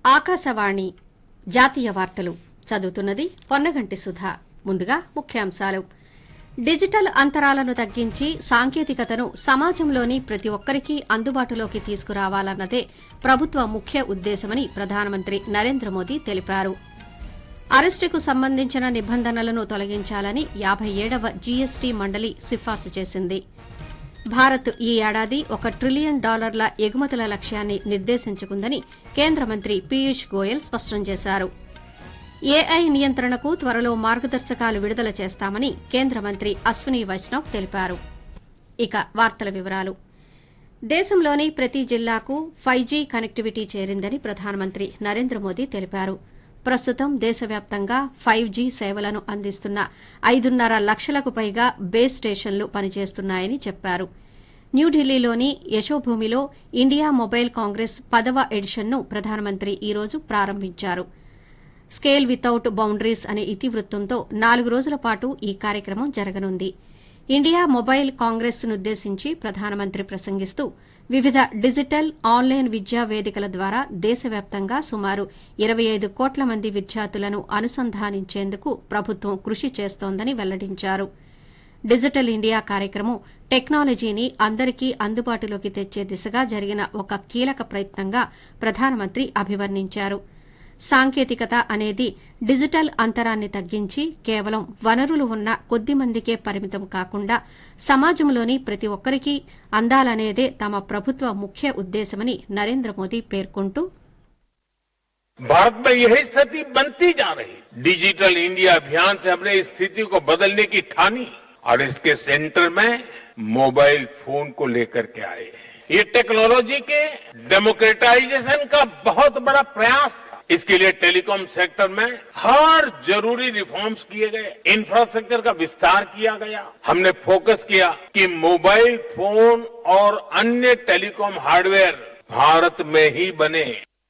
ఆకాశవాణి జాతీయ వార్తలు చదువుతున్నది పొన్నగంటి సుధా ముందుగా ముఖ్యాంశాలు డిజిటల్ అంతరాలను తగ్గించి సాంకేతికతను సమాజంలోని ప్రతి ఒక్కరికీ అందుబాటులోకి తీసుకురావాలన్నదే ప్రభుత్వ ముఖ్య ఉద్దేశమని ప్రధానమంత్రి నరేంద్ర మోదీ తెలిపారు అరెస్టుకు సంబంధించిన నిబంధనలను తొలగించాలని యాబై ఏడవ జీఎస్టీ మండలి సిఫార్సు చేసింది భారత్ ఈ ఏడాది ఒక ట్రిలియన్ డాలర్ల ఎగుమతుల లక్ష్యాన్ని నిర్దేశించుకుందని కేంద్ర మంత్రి పీయూష్ గోయల్ స్పష్టం చేశారు ఏఐ నియంత్రణకు త్వరలో మార్గదర్శకాలు విడుదల చేస్తామని కేంద్ర మంత్రి అశ్విని వైష్ణవ్ తెలిపారు ఇక వార్తల వివరాలు దేశంలోని ప్రతి జిల్లాకు ఫైవ్ జీ కనెక్టివిటీ చేరిందని ప్రధానమంత్రి నరేంద్ర మోదీ తెలిపారు ప్రస్తుతం దేశవ్యాప్తంగా ఫైవ్ జీ సేవలను అందిస్తున్న ఐదున్నర లక్షలకు పైగా బేస్ స్టేషన్లు పనిచేస్తున్నాయని చెప్పారు న్యూఢిల్లీలోని యశోభూమిలో ఇండియా మొబైల్ కాంగ్రెస్ పదవ ఎడిషన్ను ప్రధానమంత్రి ఈ రోజు ప్రారంభించారు స్కేల్ వితౌట్ బౌండరీస్ అనే ఇతివృత్తంతో నాలుగు రోజుల పాటు ఈ కార్యక్రమం జరగనుంది ఇండియా మొబైల్ కాంగ్రెస్ నుద్దేశించి ప్రధానమంత్రి ప్రసంగిస్తూ వివిధ డిజిటల్ ఆన్లైన్ విద్యా వేదికల ద్వారా దేశవ్యాప్తంగా సుమారు ఇరవై ఐదు కోట్ల మంది విద్యార్థులను అనుసంధానించేందుకు ప్రభుత్వం కృషి చేస్తోందని వెల్లడించారు డిజిటల్ ఇండియా కార్యక్రమం టెక్నాలజీని అందరికీ అందుబాటులోకి తెచ్చే దిశగా జరిగిన ఒక కీలక ప్రయత్నంగా ప్రధానమంత్రి అభివర్ణించారు సాంకేతికత అనేది డిజిటల్ అంతరాన్ని తగ్గించి కేవలం వనరులు ఉన్న కొద్ది మందికే పరిమితం కాకుండా సమాజంలోని ప్రతి ఒక్కరికీ అందాలనేదే తమ ప్రభుత్వ ముఖ్య ఉద్దేశమని నరేంద్ర మోదీ పేర్కొంటూ भारत में यही स्थिति बनती जा रही डिजिटल इंडिया अभियान से हमने इस स्थिति को बदलने की ठानी और इसके सेंटर में मोबाइल फोन को लेकर के आए ये टेक्नोलॉजी के डेमोक्रेटाइजेशन का बहुत बड़ा प्रयास था इसके लिए टेलीकॉम सेक्टर में हर जरूरी रिफॉर्म्स किए गए इंफ्रास्ट्रक्चर का विस्तार किया गया हमने फोकस किया कि मोबाइल फोन और अन्य टेलीकॉम हार्डवेयर भारत में ही बने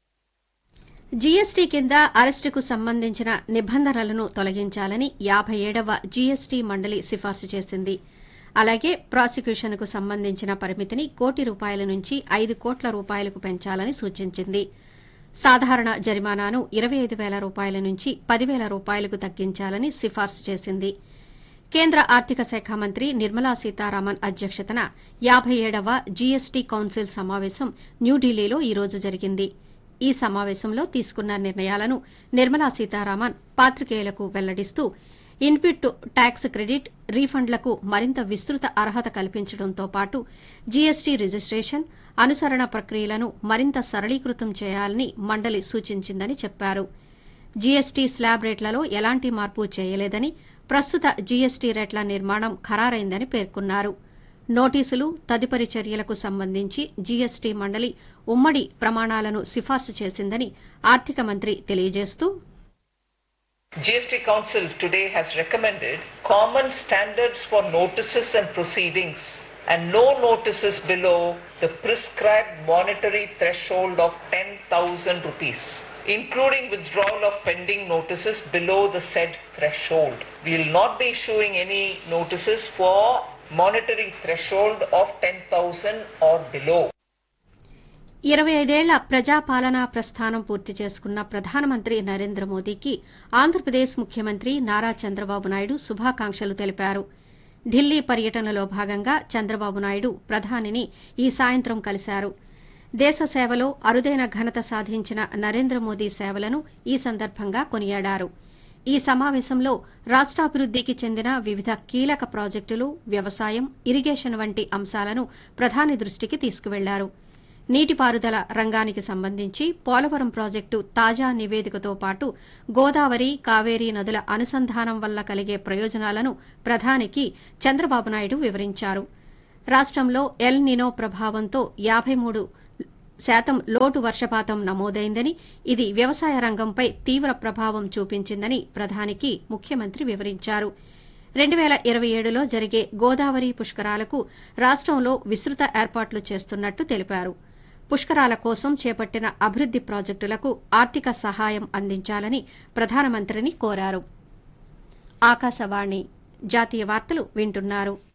జీఎస్టీ కింద అరెస్టుకు సంబంధించిన నిబంధనలను తొలగించాలని యాబై ఏడవ జీఎస్టీ మండలి సిఫార్సు చేసింది అలాగే ప్రాసిక్యూషన్కు సంబంధించిన పరిమితిని కోటి రూపాయల నుంచి ఐదు కోట్ల రూపాయలకు పెంచాలని సూచించింది సాధారణ జరిమానాను ఇరవై ఐదు వేల రూపాయల నుంచి పదివేల రూపాయలకు తగ్గించాలని సిఫార్సు చేసింది కేంద్ర ఆర్థిక శాఖ మంత్రి నిర్మలా సీతారామన్ అధ్యక్షతన యాబై ఏడవ జీఎస్టీ కౌన్సిల్ సమావేశం న్యూఢిల్లీలో ఈ రోజు జరిగింది ఈ సమావేశంలో తీసుకున్న నిర్ణయాలను నిర్మలా సీతారామన్ పాత్రికేయులకు వెల్లడిస్తూ ఇన్పుట్ ట్యాక్స్ క్రెడిట్ రీఫండ్లకు మరింత విస్తృత అర్హత కల్పించడంతో పాటు జీఎస్టీ రిజిస్టేషన్ అనుసరణ ప్రక్రియలను మరింత సరళీకృతం చేయాలని మండలి సూచించిందని చెప్పారు జీఎస్టీ స్లాబ్ రేట్లలో ఎలాంటి మార్పు చేయలేదని ప్రస్తుత జీఎస్టీ రేట్ల నిర్మాణం ఖరారైందని పేర్కొన్నారు నోటీసులు తదుపరి చర్యలకు సంబంధించి జీఎస్టీ మండలి ఉమ్మడి ప్రమాణాలను సిఫార్సు చేసిందని ఆర్థిక మంత్రి తెలియజేస్తూ GST Council today has recommended common standards for notices and proceedings and no notices below the prescribed monetary threshold of 10,000 rupees, including withdrawal of pending notices below the said threshold. We will not be issuing any notices for monetary threshold of 10,000 or below. ఇరవై ఐదేళ్ల ప్రజాపాలనా ప్రస్థానం పూర్తి చేసుకున్న ప్రధానమంత్రి నరేంద్ర మోదీకి ఆంధ్రప్రదేశ్ ముఖ్యమంత్రి నారా చంద్రబాబు నాయుడు శుభాకాంక్షలు తెలిపారు ఢిల్లీ పర్యటనలో భాగంగా చంద్రబాబు నాయుడు ప్రధానిని ఈ సాయంత్రం కలిశారు దేశ సేవలో అరుదైన ఘనత సాధించిన నరేంద్ర మోదీ సేవలను ఈ సందర్భంగా కొనియాడారు ఈ సమావేశంలో రాష్టాభివృద్దికి చెందిన వివిధ కీలక ప్రాజెక్టులు వ్యవసాయం ఇరిగేషన్ వంటి అంశాలను ప్రధాని దృష్టికి తీసుకువెళ్లారు నీటిపారుదల రంగానికి సంబంధించి పోలవరం ప్రాజెక్టు తాజా నివేదికతో పాటు గోదావరి కావేరీ నదుల అనుసంధానం వల్ల కలిగే ప్రయోజనాలను ప్రధానికి చంద్రబాబు నాయుడు వివరించారు రాష్టంలో ఎల్ నినో ప్రభావంతో యాబై మూడు శాతం లోటు వర్షపాతం నమోదైందని ఇది వ్యవసాయ రంగంపై తీవ్ర ప్రభావం చూపించిందని ప్రధానికి ముఖ్యమంత్రి వివరించారు రెండు వేల ఇరవై ఏడులో జరిగే గోదావరి పుష్కరాలకు రాష్టంలో విస్తృత ఏర్పాట్లు చేస్తున్నట్టు తెలిపారు పుష్కరాల కోసం చేపట్టిన అభివృద్ది ప్రాజెక్టులకు ఆర్థిక సహాయం అందించాలని ప్రధానమంత్రిని కోరారు ఆకాశవాణి జాతీయ వార్తలు వింటున్నారు